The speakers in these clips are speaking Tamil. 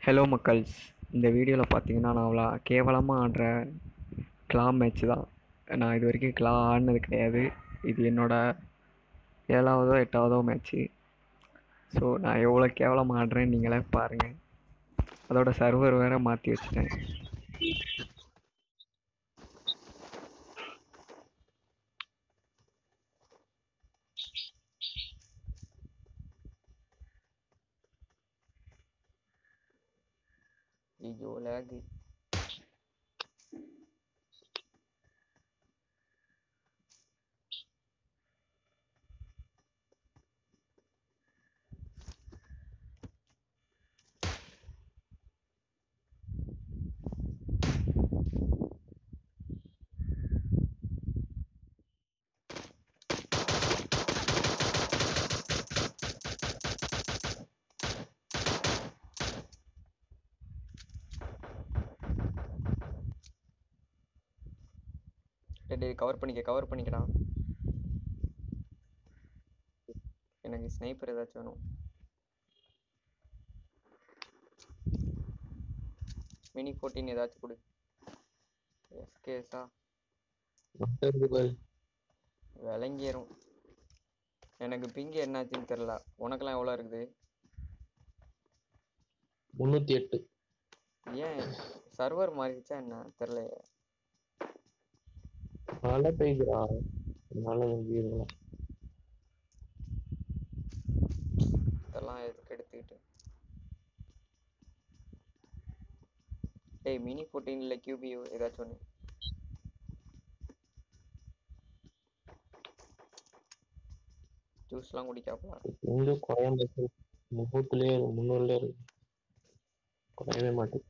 ஹலோ மக்கள்ஸ் இந்த வீடியோவில் பார்த்தீங்கன்னா நான் அவ்வளோ கேவலமாக ஆடுற கிளா மேட்ச் தான் நான் இது வரைக்கும் கிளா ஆடினது கிடையாது இது என்னோட ஏழாவதோ எட்டாவதோ மேட்ச்சு ஸோ நான் எவ்வளோ கேவலமாக ஆடுறேன்னு நீங்களே பாருங்கள் அதோட சர்வர் வேறு மாற்றி வச்சுட்டேன் ஐயோ லேகு டேய் கவர் பண்ணிக்க கவர் பண்ணிக்கடா எனக்கு ஸ்னைப்பர் ஏதாச்சும் வேணும் மினி ஃபோர்டீன் ஏதாச்சும் கொடு எஸ்கேஸா விளங்கிரும் எனக்கு பிங்கு என்னாச்சுன்னு தெரில உனக்கெல்லாம் எவ்வளோ இருக்குது முன்னூத்தி எட்டு ஏன் சர்வர் மாறிடுச்சா என்ன தெரிலையே மழை பெய்யுதுடா மழை வந்துருங்களா இதெல்லாம் எதுக்கு எடுத்துக்கிட்டு டேய் மினி ஃபோர்டீன் இல்லை கியூபியோ ஏதாச்சும் ஒன்று ஜூஸ்லாம் குடிக்காப்பா இங்க கோயம்புத்தூர் முகூர்த்துலயே முன்னூறுல இருக்கு குறையவே மாட்டேன்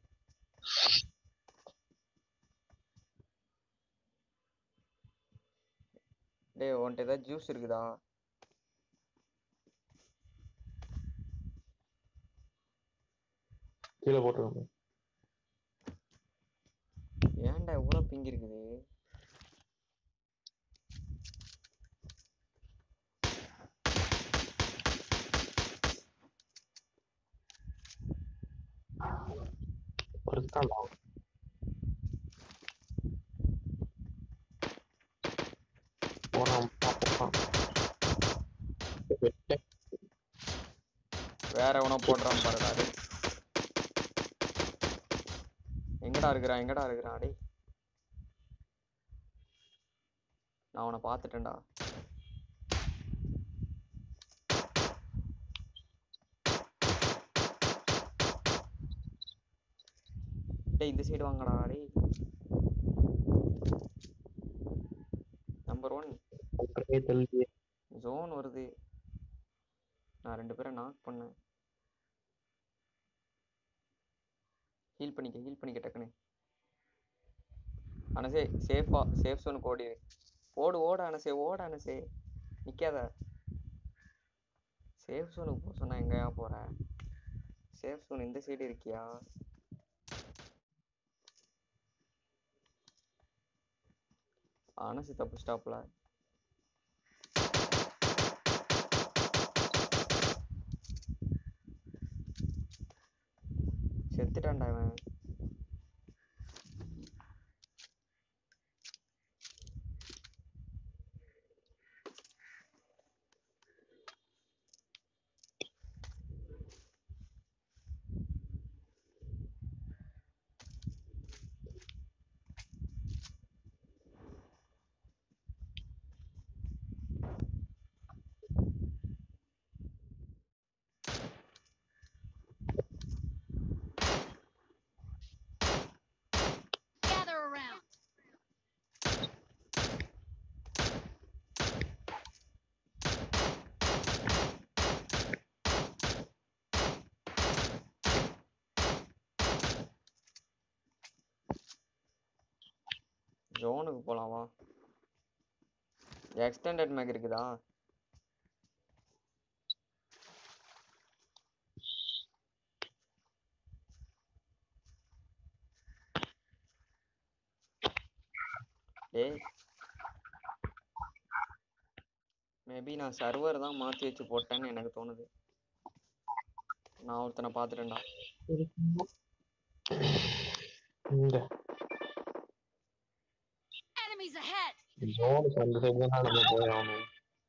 டேய் உன்கிட்ட ஏதாவது ஜூஸ் இருக்குதா கீழே போட்டுருங்க ஏன்டா இவ்வளோ பிங்க் இருக்குது இருக்காண்டா போறான் போறான் வெட்டை. வேற எவனோ போடுறான் பாருடா டேய் எங்கடா இருக்கிறான் எங்கடா இருக்கிறான் டேய் நான் அவனை பார்த்துட்டேன்டா டேய் இந்த சைடு வாங்கடா டேய் நம்பர் ஒன் அப்படியே தள்ளி ஜோன் வருது நான் ரெண்டு பேரை நாக் பண்ணேன் ஹீல் பண்ணிக்க ஹீல் பண்ணிக்க டக்குன்னு அனசே சேஃபா சேஃப் ஜோனுக்கு ஓடி ஓடு ஓடு அனசே ஓடு அனசே நிக்காத சேஃப் ஜோனுக்கு போக சொன்னா எங்கயா போற சேஃப் ஜோன் இந்த சைடு இருக்கியா அனசு தப்பு ஸ்டாப்ல செத்துட்டான்டா இவன் Gather around. ஜோனுக்கு போலாம் வா எக்ஸ்டெண்டட் மேக் இருக்குதா டேய் மேபி நான் சர்வர் தான் மாற்றி வச்சு போட்டேன்னு எனக்கு தோணுது நான் ஒருத்தனை பார்த்துட்டேன்டா இங்க Enemies ahead! ஜோனுக்கு அந்த சைடு தான் நம்ம போய் ஆகணும்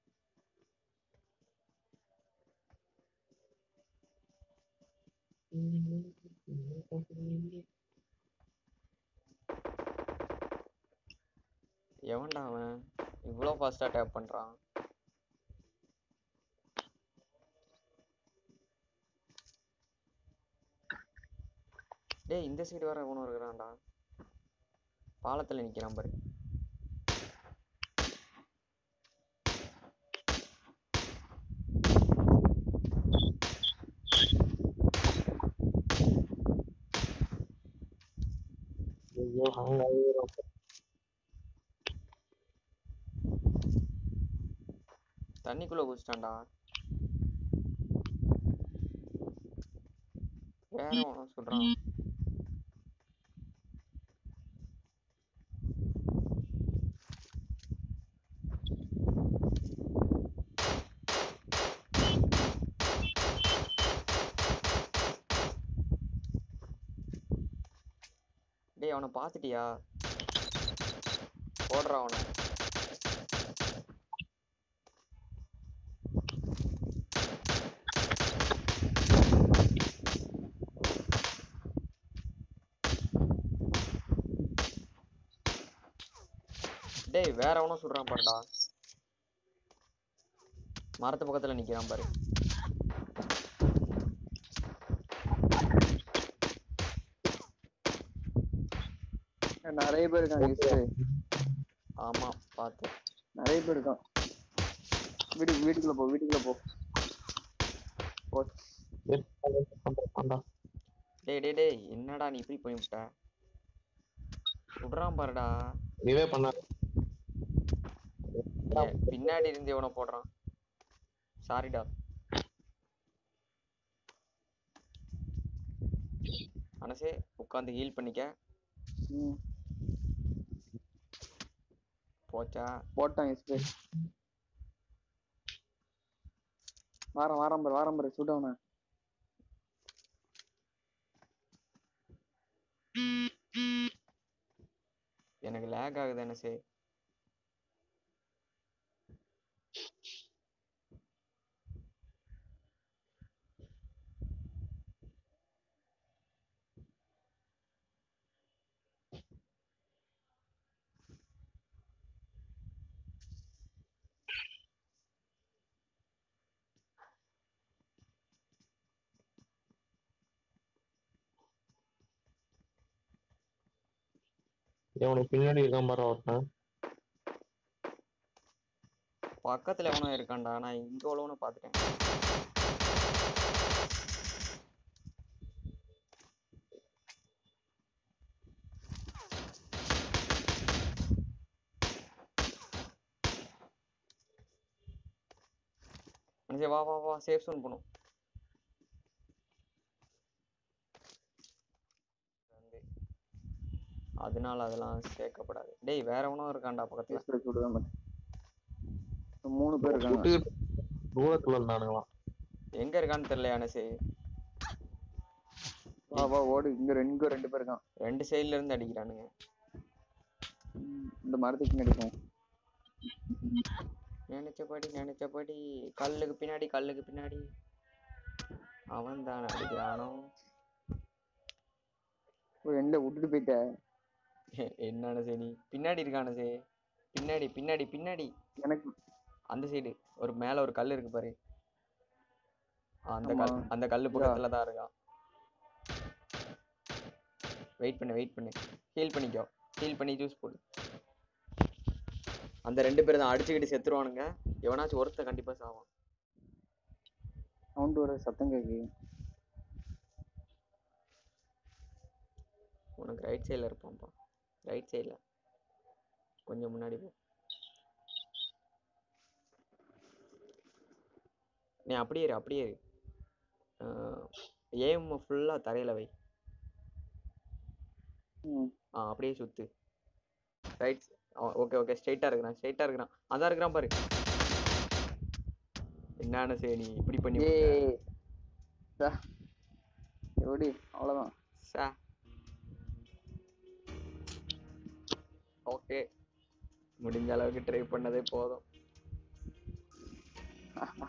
எவன்டா அவன் இவ்வளோ ஃபாஸ்ட்டாக டேப் பண்ணுறான் டேய் இந்த சைடு வர எவனும் இருக்கிறான்டா பாலத்தில் நிற்கிறான் பாரு ஐயோ ஹாங் ஆகிரும் தண்ணிக்குள்ளே குதிச்சிட்டான்டா வேற ஒன்றும் சொல்கிறான் டேய் அவனை பார்த்துட்டியா போடுறான் அவனை டேய் வேற எவனோ சுடுறான் பாருடா மரத்து பக்கத்துல நிக்கிறான் பாரு நிறைய பேர் இருக்காங்க ஈஸ்வரு. ஆமா பார்த்தேன் நிறைய பேர் இருக்கான் வீடு வீட்டுக்குள்ள போ வீட்டுக்குள்ள போ போ டேய் டேய் டேய் என்னடா நீ இப்படி பண்ணிவிட்ட சுடுறான் பாருடா இதுவே பண்ண ஏய், பின்னாடி இருந்து எவனோ போடுறான் சாரிடா மனசே உட்காந்து ஹீல் பண்ணிக்க ம், போச்சா போட்டான் ஈஸ்வரு. வாரம் வாரம் பாரு வாரம் பாரு சுட அவனை எனக்கு லேக் ஆகுது மனசே இவனுக்கு பின்னாடி இருக்கான் பாரு ஒருத்தன் பக்கத்துல எவனோ இருக்கான்டா நான் இங்க உள்ளவனு பார்த்துட்டேன் மனுஷே வா வா வா சேஃப் சோன் போகணும் வந்து அதனால அதெல்லாம் சேர்க்கப்படாது டேய் வேற எவனோ இருக்கான்டா பக்கத்துல ஈஸ்வரு சுடுதான் பாரு. மூணு பேர் இருக்காங்க சுட்டுக்கிட்டு தூரத்துல இருந்தானுங்களாம் எங்க இருக்கான்னு தெரியல அனசே வா வா ஓடு இங்க ரெண்டு இங்க ரெண்டு பேர் இருக்கான் ரெண்டு சைடுல இருந்து அடிக்கிறானுங்க ம், இந்த மரத்துக்கு பின்னாடி போ நினைச்சபடி நினைச்சபடி கல்லுக்கு பின்னாடி கல்லுக்கு பின்னாடி அவன் தான் அடிக்கிறானோ ஓ, எந்த விட்டுட்டு போயிட்ட என்ன சே நீ பின்னாடி இருக்கான சே பின்னாடி பின்னாடி பின்னாடி எனக்கு அந்த சைடு ஒரு மேல ஒரு கல் இருக்கு பாரு ஆ, அந்த கல் ஆமா. அந்த கல்லு பக்கத்துல தான் இருக்கான் வெயிட் பண்ணு வெயிட் பண்ணு ஹீல் பண்ணிக்கோ ஹீல் பண்ணி ஜூஸ் போடு அந்த ரெண்டு பேரும் தான் அடிச்சுக்கிட்டு செத்துருவானுங்க எவனாச்சும் ஒருத்தன் கண்டிப்பா சாவான் சவுண்ட் வர சத்தம் கேக்கு உனக்கு ரைட் சைடில் இருப்பான்ப்பா ரைட் சைடில் கொஞ்சம் முன்னாடி போ நீ அப்படியே இரு அப்படியே இரு ஏம் ஃபுல்லாக தரையில் வை ம் ஆ அப்படியே சுத்து ரைட் ஓகே ஓகே ஸ்ட்ரைட்டாக இருக்கிறான் ஸ்ட்ரைட்டாக இருக்கிறான் அதான் இருக்கிறான் பாரு என்னன்னு சரி நீ இப்படி பண்ணி விட்ட? ஏய் எப்படி அவ்வளவுதான் சா ஓகே முடிஞ்ச அளவுக்கு ட்ரை பண்ணதே போதும்